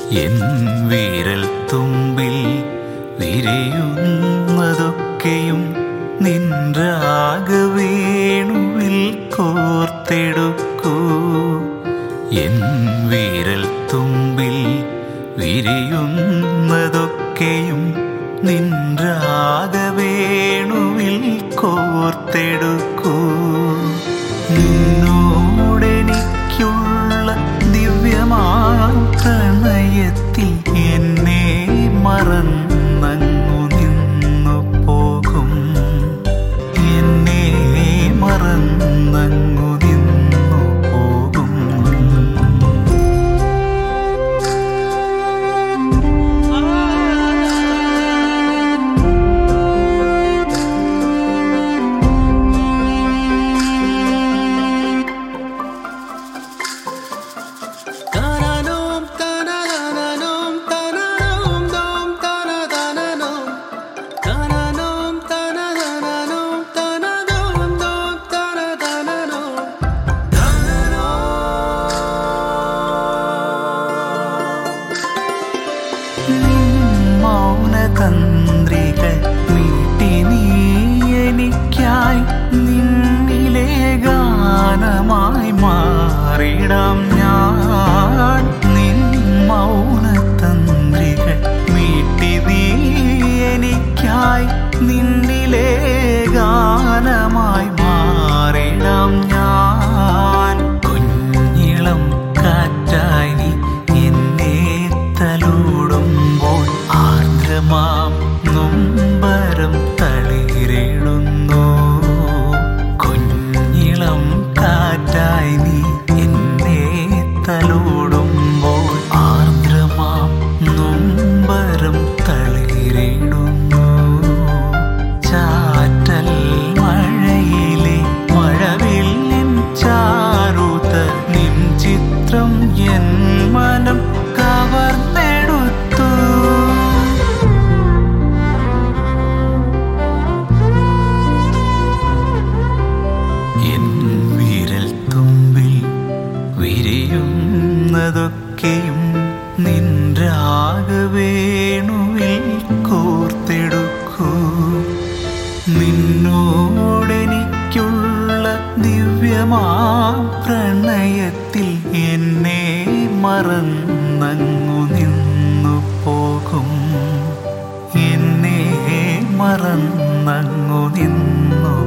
N വിരൽ തുമ്പിൽ വിരിയുന്നതൊക്കെയും നിൻരാഗവേണുവിൽ കോർത്തെടുക്കൂ N വിരൽ തുമ്പിൽ വിരിയുന്നതൊക്കെയും നിൻരാഗവേണുവിൽ കോർത്തെടുക്കൂ നിന്നോടെനിക്കുള്ള ദിവ്യമാം പ്രണയത്തിൽ എന്നെ മറന്നങ്ങു നിന്നു പോകും എന്നെ മറന്നങ്ങു നിന്നു പോകും തനനോം തനനനനോം തനനോം ദോം തനതനനോം തനനോം തനനനനോം തനദോം ദോം തനതനനോം മൗനതന്ത്രികൾ മീട്ടി നീ എനിക്കായി നിന്നിലെ ഗാനമായി മാറിടാം ഞാൻ നിൻ മൗനതന്ത്രികൾ മീട്ടി നീ എനിക്കായി നിന്നിലെ ഗാനമായി മാറിടാം ഞാൻ കുഞ്ഞിളം കാറ്റായി നീ എന്നെ തലോടുമ്പോൾ ആർദ്രമാം നൊമ്പരം തളിരിടുന്നു കുഞ്ഞിളം കാറ്റായി നീ എന്നെ തലോടുമ്പോൾ ആർദ്രമാം നൊമ്പരം തളിരിടുന്നു ചാറ്റൽ മഴയിലെ മഴവില്ലിൻ ചാരുത നിൻ ചിത്രം എൻ മനം കവർന്നെടുത്തു എൻ വിരൽ തുമ്പിൽ വിരിയുന്നതൊക്കെയും നിൻ രാഗവേണുവിൽ കോർത്തെടുക്കൂ നിന്നോടെനിക്കുള്ള ദിവ്യമാ പ്രണയത്തിൽ എന്നെ മറന്നങ്ങു നിന്നു പോകും എന്നെ മറന്നങ്ങു നിന്നു